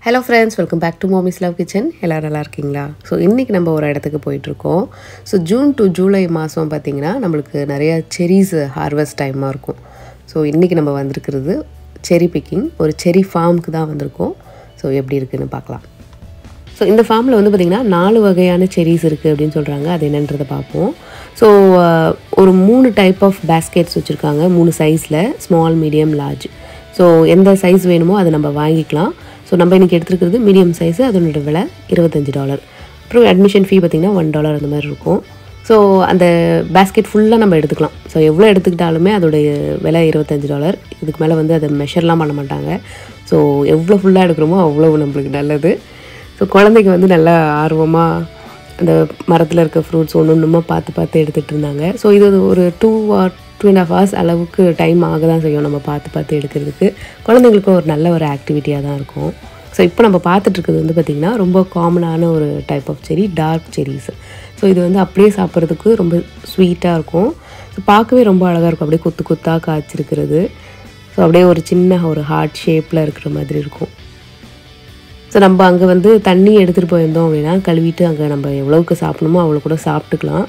hello friends welcome back to mommy's love kitchen எல்லோரும் நல்லா இருக்கீங்களா ஸோ இன்றைக்கி நம்ம ஒரு இடத்துக்கு போயிட்டுருக்கோம் ஸோ ஜூன் டு ஜூலை மாதம் பார்த்திங்கன்னா நம்மளுக்கு நிறையா செரிஸ் ஹார்வெஸ்ட் டைமாக இருக்கும் ஸோ இன்றைக்கி நம்ம வந்திருக்கிறது செரி பிக்கிங் ஒரு செரி ஃபார்முக்கு தான் வந்திருக்கோம் ஸோ எப்படி இருக்குன்னு பார்க்கலாம் ஸோ இந்த ஃபார்மில் வந்து பார்த்திங்கன்னா நாலு வகையான செரிஸ் இருக்குது அப்படின்னு சொல்கிறாங்க அது என்னன்றதை பார்ப்போம் ஸோ ஒரு மூணு டைப் ஆஃப் பேஸ்கெட்ஸ் வச்சுருக்காங்க மூணு சைஸில் ஸ்மால் மீடியம் லார்ஜ் ஸோ எந்த சைஸ் வேணுமோ அதை நம்ம வாங்கிக்கலாம் ஸோ நம்ம இன்றைக்கி எடுத்துருக்கிறது மீடியம் சைஸு அதனோட விலை இருபத்தஞ்சி டாலர் அப்புறம் அட்மிஷன் ஃபீ பார்த்திங்கன்னா ஒன் டாலர் அந்த மாதிரி இருக்கும் ஸோ அந்த பேஸ்கெட் ஃபுல்லாக நம்ம எடுத்துக்கலாம் ஸோ எவ்வளோ எடுத்துக்கிட்டாலுமே அதோடைய விலை இருபத்தஞ்சி டாலர் இதுக்கு மேலே வந்து அதை மெஷர்லாம் பண்ண மாட்டாங்க ஸோ எவ்வளோ ஃபுல்லாக எடுக்கிறோமோ அவ்வளோ நம்மளுக்கு நல்லது ஸோ குழந்தைக்கு வந்து நல்லா ஆர்வமாக அந்த மரத்தில் இருக்க ஃப்ரூட்ஸ் ஒன்று ஒன்றுமா பார்த்து பார்த்து எடுத்துகிட்டு இருந்தாங்க ஸோ இது ஒரு two or two and half hours அளவுக்கு டைம் ஆக தான் செய்யும் நம்ம பார்த்து பார்த்து எடுக்கிறதுக்கு குழந்தைங்களுக்கும் ஒரு நல்ல ஒரு ஆக்டிவிட்டியாக தான் இருக்கும் ஸோ இப்போ நம்ம பார்த்துட்ருக்கிறது வந்து பார்த்திங்கன்னா ரொம்ப காமனான ஒரு type of cherry dark cherries so இது வந்து அப்படியே சாப்பிட்றதுக்கு ரொம்ப ஸ்வீட்டாக இருக்கும் ஸோ பார்க்கவே ரொம்ப அழகாக இருக்கும் அப்படியே கொத்து கொத்தாக காய்ச்சிருக்கிறது ஸோ அப்படியே ஒரு சின்ன ஒரு ஹார்ட் ஷேப்பில் இருக்கிற மாதிரி இருக்கும் ஸோ நம்ம அங்கே வந்து தண்ணி எடுத்துகிட்டு போயிருந்தோம் அப்படின்னா கழுவிட்டு அங்கே நம்ம எவ்வளோக்கு சாப்பிடணுமோ அவ்வளோ கூட சாப்பிட்டுக்கலாம்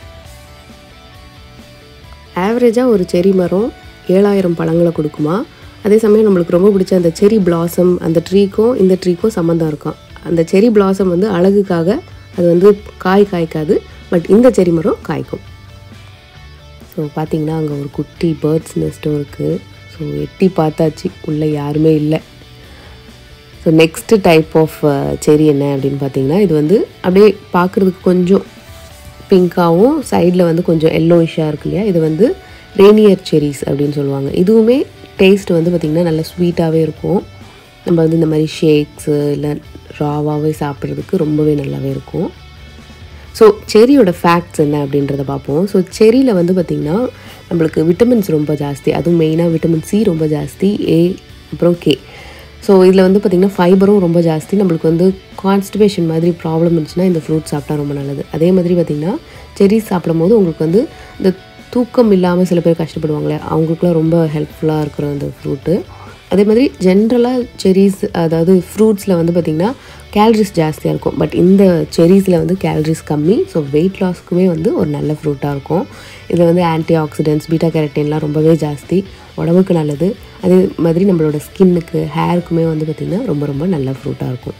ஆவரேஜாக ஒரு செரி மரம் ஏழாயிரம் பழங்களை கொடுக்குமா அதே சமயம் நம்மளுக்கு ரொம்ப பிடிச்ச அந்த செரி பிளாசம் அந்த ட்ரீக்கும் இந்த ட்ரீக்கும் சம்மந்தம் இருக்கும் அந்த செரி பிளாசம் வந்து அழகுக்காக அது வந்து காய் காய்க்காது பட் இந்த செரி மரம் காய்க்கும் ஸோ பார்த்திங்கன்னா அங்கே ஒரு குட்டி பேர்ட்ஸ் நெஸ்ட்டும் இருக்குது ஸோ எட்டி பார்த்தாச்சு உள்ளே யாருமே இல்லை ஸோ நெக்ஸ்ட்டு டைப் ஆஃப் செரி என்ன அப்படின்னு பார்த்தீங்கன்னா இது வந்து அப்படியே பார்க்குறதுக்கு கொஞ்சம் பிங்க்காகவும் சைடில் வந்து கொஞ்சம் எல்லோயிஷாக இருக்கு இல்லையா இது வந்து ரேனியர் செரிஸ் அப்படின்னு சொல்லுவாங்க இதுவுமே டேஸ்ட் வந்து பார்த்திங்கன்னா நல்லா ஸ்வீட்டாகவே இருக்கும் நம்ம வந்து இந்த மாதிரி ஷேக்ஸு இல்லை ராவாகவே சாப்பிட்றதுக்கு ரொம்பவே நல்லாவே இருக்கும் ஸோ செரியோட ஃபேக்ட்ஸ் என்ன அப்படின்றத பார்ப்போம் ஸோ செரியில் வந்து பார்த்திங்கன்னா நம்மளுக்கு விட்டமின்ஸ் ரொம்ப ஜாஸ்தி அதுவும் மெயினாக விட்டமின் சி ரொம்ப ஜாஸ்தி ஏ அப்புறம் கே ஸோ இதில் வந்து பார்த்திங்கன்னா ஃபைபரும் ரொம்ப ஜாஸ்தி நம்மளுக்கு வந்து கான்ஸ்டிபேஷன் மாதிரி ப்ராப்ளம் இருந்துச்சுன்னா இந்த ஃப்ரூட் சாப்பிட்டா ரொம்ப நல்லது அதே மாதிரி பார்த்திங்கன்னா செரிஸ் சாப்பிடும் போது உங்களுக்கு வந்து இந்த தூக்கம் இல்லாமல் சில பேர் கஷ்டப்படுவாங்களே அவங்களுக்குலாம் ரொம்ப ஹெல்ப்ஃபுல்லாக இருக்கிற அந்த ஃப்ரூட்டு அதே மாதிரி ஜென்ரலாக செரிஸ் அதாவது ஃப்ரூட்ஸில் வந்து பார்த்திங்கன்னா கேலரிஸ் ஜாஸ்தியாக இருக்கும் பட் இந்த செரிஸில் வந்து கேலரிஸ் கம்மி ஸோ வெயிட் லாஸ்க்குமே வந்து ஒரு நல்ல ஃப்ரூட்டாக இருக்கும் இதில் வந்து ஆன்டி ஆக்சிடென்ட்ஸ் பீட்டா கேரட்டின்லாம் ரொம்பவே ஜாஸ்தி உடம்புக்கு நல்லது அதே மாதிரி நம்மளோட ஸ்கின்னுக்கு ஹேருக்குமே வந்து பார்த்திங்கன்னா ரொம்ப ரொம்ப நல்ல ஃப்ரூட்டாக இருக்கும்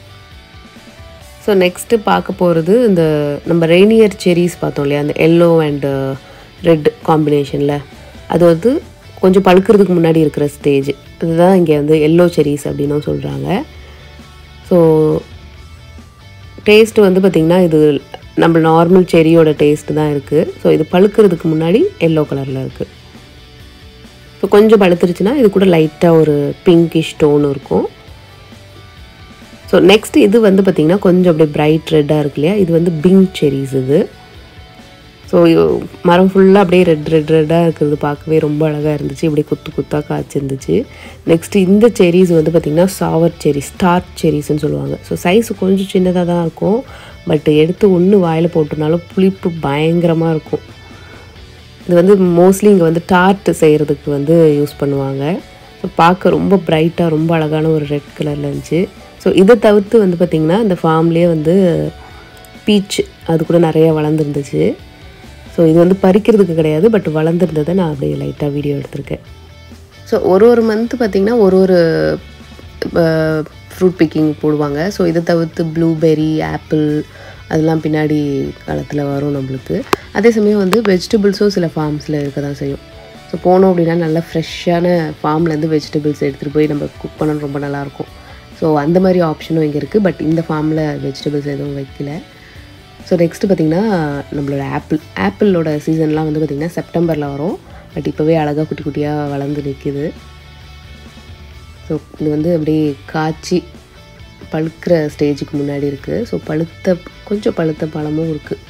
ஸோ நெக்ஸ்ட்டு பார்க்க போகிறது இந்த நம்ம ரெய்னியர் செரிஸ் பார்த்தோம் இல்லையா அந்த எல்லோ அண்டு ரெட் காம்பினேஷனில் அது வந்து கொஞ்சம் பழுக்கிறதுக்கு முன்னாடி இருக்கிற ஸ்டேஜ் இதுதான் இங்கே வந்து எல்லோ செரிஸ் அப்படின்னும் சொல்கிறாங்க ஸோ டேஸ்ட்டு வந்து பார்த்திங்கன்னா இது நம்ம நார்மல் செரியோட டேஸ்ட்டு தான் இருக்குது ஸோ இது பழுக்கிறதுக்கு முன்னாடி எல்லோ கலரில் இருக்குது ஸோ கொஞ்சம் பழுத்துருச்சுன்னா இது கூட லைட்டாக ஒரு பிங்கிஷ் டோன் இருக்கும் ஸோ நெக்ஸ்ட் இது வந்து பார்த்திங்கன்னா கொஞ்சம் அப்படியே பிரைட் ரெட்டாக இருக்கு இல்லையா இது வந்து பிங் செரிஸ் இது ஸோ மரம் ஃபுல்லாக அப்படியே ரெட் ரெட் ரெட்டாக இருக்கிறது பார்க்கவே ரொம்ப அழகாக இருந்துச்சு இப்படியே குத்து குத்தாக காய்ச்சிருந்துச்சு நெக்ஸ்ட்டு இந்த செரிஸ் வந்து பார்த்திங்கன்னா சாவர் செரி ஸ்டார் செரிஸ்ன்னு சொல்லுவாங்க ஸோ சைஸ் கொஞ்சம் சின்னதாக தான் இருக்கும் பட் எடுத்து ஒன்று வாயில் போட்டனாலும் புளிப்பு பயங்கரமாக இருக்கும் இது வந்து மோஸ்ட்லி இங்கே வந்து டார்ட் செய்கிறதுக்கு வந்து யூஸ் பண்ணுவாங்க ஸோ பார்க்க ரொம்ப ப்ரைட்டாக ரொம்ப அழகான ஒரு ரெட் கலரில் இருந்துச்சு ஸோ இதை தவிர்த்து வந்து பார்த்திங்கன்னா இந்த ஃபார்ம்லேயே வந்து பீச் அது கூட நிறைய வளர்ந்துருந்துச்சு ஸோ இது வந்து பறிக்கிறதுக்கு கிடையாது பட் வளர்ந்துருந்ததை நான் அப்படியே லைட்டாக வீடியோ எடுத்திருக்கேன் ஸோ ஒரு ஒரு மந்த்து பார்த்திங்கன்னா ஒரு ஒரு ஃப்ரூட் பிக்கிங் போடுவாங்க ஸோ இதை தவிர்த்து ப்ளூபெர்ரி ஆப்பிள் அதெல்லாம் பின்னாடி காலத்தில் வரும் நம்மளுக்கு அதே சமயம் வந்து வெஜிடபிள்ஸும் சில ஃபார்ம்ஸில் இருக்க தான் செய்யும் ஸோ போனோம் அப்படின்னா நல்லா ஃப்ரெஷ்ஷான ஃபார்ம்லேருந்து வெஜிடபிள்ஸ் எடுத்துகிட்டு போய் நம்ம குக் பண்ணணும் ரொம்ப நல்லாயிருக்கும் ஸோ அந்த மாதிரி ஆப்ஷனும் இங்கே இருக்குது பட் இந்த ஃபார்மில் வெஜிடபிள்ஸ் எதுவும் வைக்கல ஸோ நெக்ஸ்ட்டு பார்த்திங்கன்னா நம்மளோட ஆப்பிள் ஆப்பிளோட சீசன்லாம் வந்து பார்த்திங்கன்னா செப்டம்பரில் வரும் பட் இப்போவே அழகாக குட்டி குட்டியாக வளர்ந்து நிற்கிது ஸோ இது வந்து அப்படியே காய்ச்சி பழுக்கிற ஸ்டேஜுக்கு முன்னாடி இருக்குது ஸோ பழுத்த கொஞ்சம் பழுத்த பழமும் இருக்குது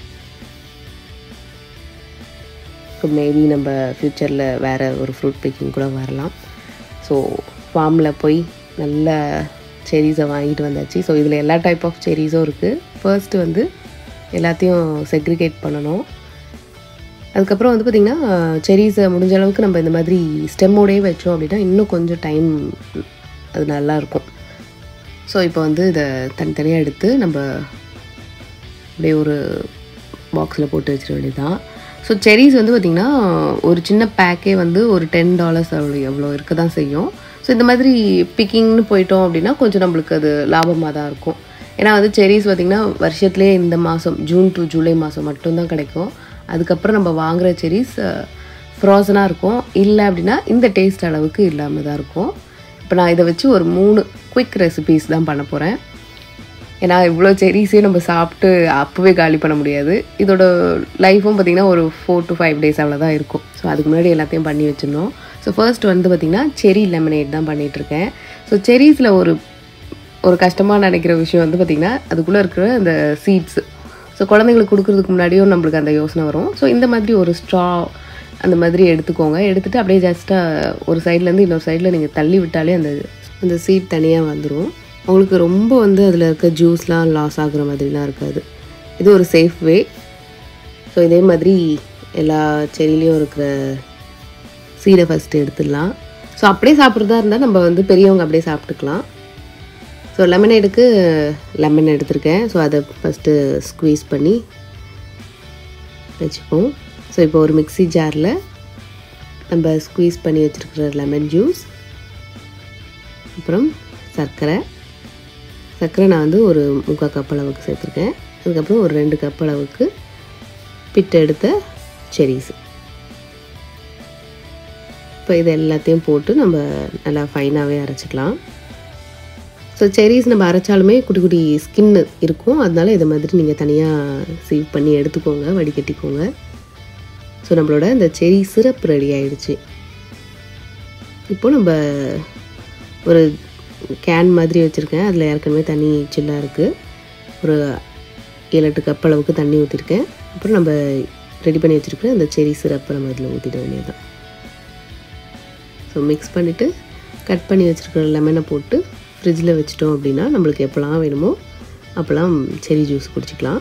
ஸோ மேபி நம்ம ஃப்யூச்சரில் வேறு ஒரு ஃப்ரூட் பிக்கிங் கூட வரலாம் ஸோ ஃபார்மில் போய் நல்ல செரீஸை வாங்கிட்டு வந்தாச்சு ஸோ இதில் எல்லா டைப் ஆஃப் செரீஸும் இருக்குது ஃபர்ஸ்ட்டு வந்து எல்லாத்தையும் செக்ரிகேட் பண்ணணும் அதுக்கப்புறம் வந்து பார்த்திங்கன்னா செரீஸை முடிஞ்ச அளவுக்கு நம்ம இந்த மாதிரி ஸ்டெம்மோடயே வச்சோம் அப்படின்னா இன்னும் கொஞ்சம் டைம் அது நல்லாயிருக்கும் ஸோ இப்போ வந்து இதை தனித்தனியாக எடுத்து நம்ம அப்படியே ஒரு பாக்ஸில் போட்டு வச்சிட வேண்டியதுதான் ஸோ செரிஸ் வந்து பார்த்திங்கன்னா ஒரு சின்ன பேக்கே வந்து ஒரு டென் டாலர்ஸ் அவ்வளோ எவ்வளோ இருக்க தான் செய்யும் ஸோ இந்த மாதிரி பிக்கிங்னு போயிட்டோம் அப்படின்னா கொஞ்சம் நம்மளுக்கு அது லாபமாக தான் இருக்கும் ஏன்னா வந்து செரிஸ் பார்த்திங்கன்னா வருஷத்துலேயே இந்த மாதம் ஜூன் டு ஜூலை மாதம் மட்டும்தான் கிடைக்கும் அதுக்கப்புறம் நம்ம வாங்குகிற செரிஸ் ஃப்ரோசனாக இருக்கும் இல்லை அப்படின்னா இந்த டேஸ்ட் அளவுக்கு இல்லாமல் தான் இருக்கும் இப்போ நான் இதை வச்சு ஒரு மூணு குயிக் ரெசிபீஸ் தான் பண்ண போகிறேன் ஏன்னா இவ்வளோ செரிஸே நம்ம சாப்பிட்டு அப்போவே காலி பண்ண முடியாது இதோட லைஃப்பும் பார்த்திங்கன்னா ஒரு ஃபோர் டு ஃபைவ் டேஸ் அவ்வளோதான் இருக்கும் ஸோ அதுக்கு முன்னாடி எல்லாத்தையும் பண்ணி வச்சிடணும் ஸோ ஃபர்ஸ்ட் வந்து பார்த்திங்கன்னா செரி லெமனேட் தான் பண்ணிகிட்ருக்கேன் ஸோ செரிஸில் ஒரு ஒரு கஷ்டமாக நினைக்கிற விஷயம் வந்து பார்த்திங்கன்னா அதுக்குள்ளே இருக்கிற அந்த சீட்ஸ் ஸோ குழந்தைங்களுக்கு கொடுக்குறதுக்கு முன்னாடியும் நம்மளுக்கு அந்த யோசனை வரும் ஸோ இந்த மாதிரி ஒரு ஸ்ட்ரா அந்த மாதிரி எடுத்துக்கோங்க எடுத்துகிட்டு அப்படியே ஜஸ்ட்டாக ஒரு சைட்லேருந்து இன்னொரு சைடில் நீங்கள் தள்ளி விட்டாலே அந்த அந்த சீட் தனியாக வந்துடும் உங்களுக்கு ரொம்ப வந்து அதில் இருக்க ஜூஸ்லாம் லாஸ் ஆகுற மாதிரிலாம் இருக்காது இது ஒரு சேஃப் வே ஸோ இதே மாதிரி எல்லா செடியிலையும் இருக்கிற சீடை ஃபஸ்ட்டு எடுத்துடலாம் ஸோ அப்படியே சாப்பிட்றதா இருந்தால் நம்ம வந்து பெரியவங்க அப்படியே சாப்பிட்டுக்கலாம் ஸோ லெமனேடுக்கு லெமன் எடுத்திருக்கேன் ஸோ அதை ஃபஸ்ட்டு ஸ்குவீஸ் பண்ணி வச்சுப்போம் ஸோ இப்போ ஒரு மிக்ஸி ஜாரில் நம்ம ஸ்குவீஸ் பண்ணி வச்சுருக்கிற லெமன் ஜூஸ் அப்புறம் சர்க்கரை சர்க்கரை நான் வந்து ஒரு முக்கால் கப் அளவுக்கு சேர்த்துருக்கேன் அதுக்கப்புறம் ஒரு ரெண்டு கப் அளவுக்கு பிட்டு எடுத்த செரீஸ் இப்போ இது எல்லாத்தையும் போட்டு நம்ம நல்லா ஃபைனாகவே அரைச்சிக்கலாம் ஸோ செரீஸ் நம்ம அரைச்சாலுமே குட்டி குட்டி ஸ்கின் இருக்கும் அதனால இதை மாதிரி நீங்கள் தனியாக சீவ் பண்ணி எடுத்துக்கோங்க வடிகட்டிக்கோங்க ஸோ நம்மளோட இந்த செரி சிரப் ரெடி ஆயிடுச்சு இப்போ நம்ம ஒரு கேன் மாதிரி வச்சுருக்கேன் அதில் ஏற்கனவே தண்ணி சில்லாக இருக்குது ஒரு ஏழு எட்டு கப் அளவுக்கு தண்ணி ஊற்றிருக்கேன் அப்புறம் நம்ம ரெடி பண்ணி வச்சுருக்கிற அந்த செரி சிரப்பை நம்ம இதில் ஊற்றிட வேண்டியதுதான் ஸோ மிக்ஸ் பண்ணிவிட்டு கட் பண்ணி வச்சுருக்கிற லெமனை போட்டு ஃப்ரிட்ஜில் வச்சிட்டோம் அப்படின்னா நம்மளுக்கு எப்போல்லாம் வேணுமோ அப்போல்லாம் செரி ஜூஸ் குடிச்சிக்கலாம்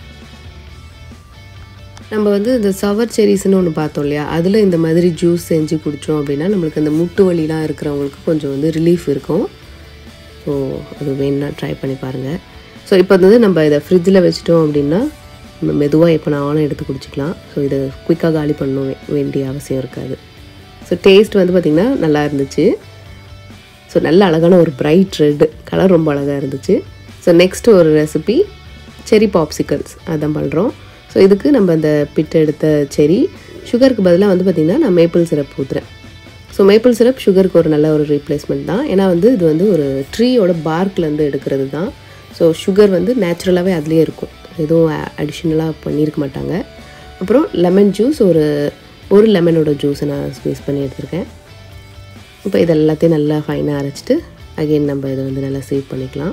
நம்ம வந்து இந்த சவர் செரிஸ்னு ஒன்று பார்த்தோம் இல்லையா அதில் இந்த மாதிரி ஜூஸ் செஞ்சு குடித்தோம் அப்படின்னா நம்மளுக்கு அந்த முட்டு வலிலாம் இருக்கிறவங்களுக்கு கொஞ்சம் வந்து ரிலீஃப் இருக்கும் ஸோ அது வேணும்னா ட்ரை பண்ணி பாருங்கள் ஸோ இப்போ வந்து நம்ம இதை ஃப்ரிட்ஜில் வச்சிட்டோம் அப்படின்னா நம்ம மெதுவாக எப்போ நானும் எடுத்து குடிச்சிக்கலாம் ஸோ இதை குயிக்காக காலி பண்ண வே- வேண்டிய அவசியம் இருக்காது ஸோ டேஸ்ட் வந்து பார்த்திங்கன்னா நல்லா இருந்துச்சு ஸோ நல்ல அழகான ஒரு பிரைட் ரெட் கலர் ரொம்ப அழகாக இருந்துச்சு ஸோ நெக்ஸ்ட்டு ஒரு ரெசிபி செரி பாப்சிக்கல்ஸ் அதான் பண்ணுறோம் ஸோ இதுக்கு நம்ம அந்த பிட்டு எடுத்த செரி சுகருக்கு பதிலாக வந்து பார்த்திங்கன்னா நான் மேப்பிள் சிரப் ஊற்றுறேன் ஸோ மேப்பிள் சிரப் சுகருக்கு ஒரு நல்ல ஒரு ரீப்ளேஸ்மெண்ட் தான் ஏன்னா வந்து இது வந்து ஒரு ட்ரீயோட பார்க்லேருந்து எடுக்கிறது தான் ஸோ சுகர் வந்து நேச்சுரலாகவே அதுலேயே இருக்கும் எதுவும் அடிஷ்னலாக பண்ணியிருக்க மாட்டாங்க அப்புறம் லெமன் ஜூஸ் ஒரு ஒரு லெமனோட ஜூஸை நான் ஸ்குவீஸ் பண்ணி எடுத்திருக்கேன் இப்போ இது எல்லாத்தையும் நல்லா ஃபைனாக அரைச்சிட்டு அகைன் நம்ம இதை வந்து நல்லா சேவ் பண்ணிக்கலாம்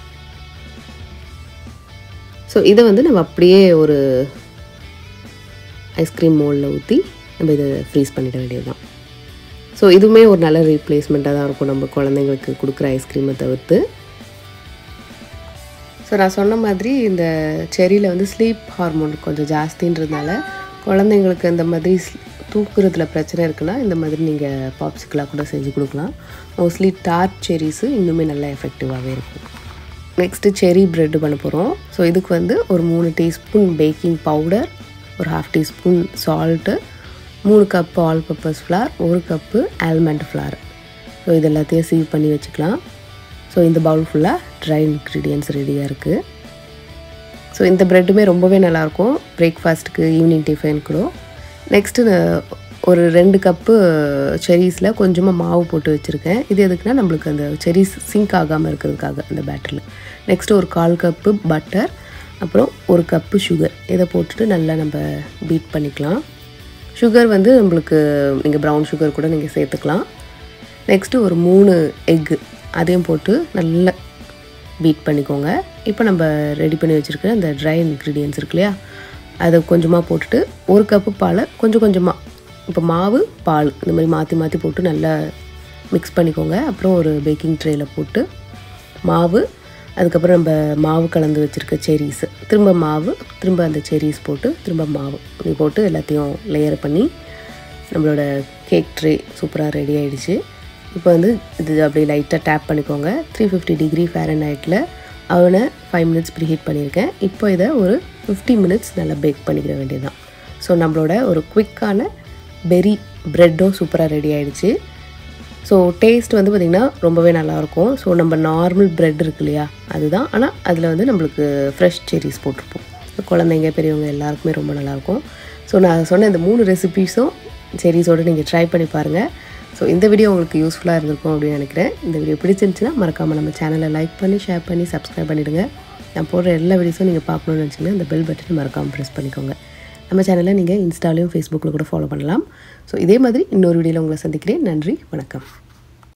ஸோ இதை வந்து நம்ம அப்படியே ஒரு ஐஸ்கிரீம் மோல்டில் ஊற்றி நம்ம இதை ஃப்ரீஸ் பண்ணிட வேண்டியது தான் ஸோ இதுவுமே ஒரு நல்ல ரீப்ளேஸ்மெண்ட்டாக தான் இருக்கும் நம்ம குழந்தைங்களுக்கு கொடுக்குற ஐஸ்கிரீமை தவிர்த்து ஸோ நான் சொன்ன மாதிரி இந்த செரியில் வந்து ஸ்லீப் ஹார்மோன் கொஞ்சம் ஜாஸ்தின்றதுனால குழந்தைங்களுக்கு இந்த மாதிரி ஸ்- தூக்குறதுல பிரச்சனை இருக்குன்னா இந்த மாதிரி நீங்கள் பாப்சிக்கலாக கூட செஞ்சு கொடுக்கலாம் மோஸ்ட்லி டார்க் செரிஸு இன்னுமே நல்லா எஃபெக்டிவாகவே இருக்கும் நெக்ஸ்ட்டு செரி பிரெட் பண்ண போகிறோம் ஸோ இதுக்கு வந்து ஒரு மூணு டீஸ்பூன் பேக்கிங் பவுடர் ஒரு ஹாஃப் டீஸ்பூன் சால்ட்டு மூணு கப்பு ஆல் பர்பஸ் ஃப்ளார் ஒரு கப்பு ஆல்மண்ட் ஃப்ளார் ஸோ இது எல்லாத்தையும் சீவ் பண்ணி வச்சுக்கலாம் ஸோ இந்த பவுல் ஃபுல்லாக ட்ரை இன்க்ரீடியன்ஸ் ரெடியாக இருக்குது ஸோ இந்த ப்ரெட்டுமே ரொம்பவே நல்லாயிருக்கும் பிரேக்ஃபாஸ்ட்டுக்கு ஈவினிங் டிஃபன் கூட நெக்ஸ்ட்டு ஒரு ரெண்டு கப்பு செரீஸில் கொஞ்சமாக மாவு போட்டு வச்சுருக்கேன் இது எதுக்குன்னா நம்மளுக்கு அந்த செரீஸ் சிங்க் ஆகாமல் இருக்கிறதுக்காக அந்த பேட்டரில் நெக்ஸ்ட்டு ஒரு கால் கப்பு பட்டர் அப்புறம் ஒரு கப்பு சுகர் இதை போட்டுட்டு நல்லா நம்ம பீட் பண்ணிக்கலாம் சுகர் வந்து நம்மளுக்கு நீங்கள் ப்ரௌன் சுகர் கூட நீங்கள் சேர்த்துக்கலாம் நெக்ஸ்ட்டு ஒரு மூணு எக்கு அதையும் போட்டு நல்லா பீட் பண்ணிக்கோங்க இப்போ நம்ம ரெடி பண்ணி வச்சுருக்கிற அந்த ட்ரை இன்க்ரீடியன்ஸ் இருக்கு இல்லையா அதை கொஞ்சமாக போட்டுட்டு ஒரு கப்பு பாலை கொஞ்சம் கொஞ்சமாக இப்போ மாவு பால் இந்த மாதிரி மாற்றி மாற்றி போட்டு நல்லா மிக்ஸ் பண்ணிக்கோங்க அப்புறம் ஒரு பேக்கிங் ட்ரேயில் போட்டு மாவு அதுக்கப்புறம் நம்ம மாவு கலந்து வச்சுருக்க செரீஸ் திரும்ப மாவு திரும்ப அந்த செரீஸ் போட்டு திரும்ப மாவு இப்படி போட்டு எல்லாத்தையும் லேயர் பண்ணி நம்மளோட கேக் ட்ரே சூப்பராக ரெடி ஆயிடுச்சு இப்போ வந்து இது அப்படியே லைட்டாக டேப் பண்ணிக்கோங்க த்ரீ ஃபிஃப்டி டிகிரி ஃபேரன் அவனை ஃபைவ் மினிட்ஸ் ப்ரீ ஹீட் பண்ணியிருக்கேன் இப்போ இதை ஒரு ஃபிஃப்டி மினிட்ஸ் நல்லா பேக் பண்ணிக்கிற வேண்டியதுதான் ஸோ நம்மளோட ஒரு குவிக்கான பெரி ப்ரெட்டும் சூப்பராக ரெடி ஆயிடுச்சு ஸோ டேஸ்ட் வந்து பார்த்திங்கன்னா ரொம்பவே நல்லாயிருக்கும் ஸோ நம்ம நார்மல் ப்ரெட் இருக்கு இல்லையா அதுதான் ஆனால் அதில் வந்து நம்மளுக்கு ஃப்ரெஷ் செரிஸ் போட்டிருப்போம் குழந்தைங்க பெரியவங்க எல்லாருக்குமே ரொம்ப நல்லாயிருக்கும் ஸோ நான் சொன்ன இந்த மூணு ரெசிபீஸும் செரிஸோடு நீங்கள் ட்ரை பண்ணி பாருங்கள் ஸோ இந்த வீடியோ உங்களுக்கு யூஸ்ஃபுல்லாக இருந்திருக்கும் அப்படின்னு நினைக்கிறேன் இந்த வீடியோ பிடிச்சிருந்துச்சுன்னா மறக்காமல் நம்ம சேனலை லைக் பண்ணி ஷேர் பண்ணி சப்ஸ்கிரைப் பண்ணிவிடுங்க நான் போடுற எல்லா வீடியோஸும் நீங்கள் பார்க்கணுன்னு நினச்சிங்கன்னா இந்த பெல் பட்டனை மறக்காமல் ப்ரெஸ் பண்ணிக்கோங்க நம்ம சேனலை நீங்கள் இன்ஸ்டாலையும் ஃபேஸ்புக்கில் கூட ஃபாலோ பண்ணலாம் ஸோ இதே மாதிரி இன்னொரு வீடியோவில் உங்களை சந்திக்கிறேன் நன்றி வணக்கம்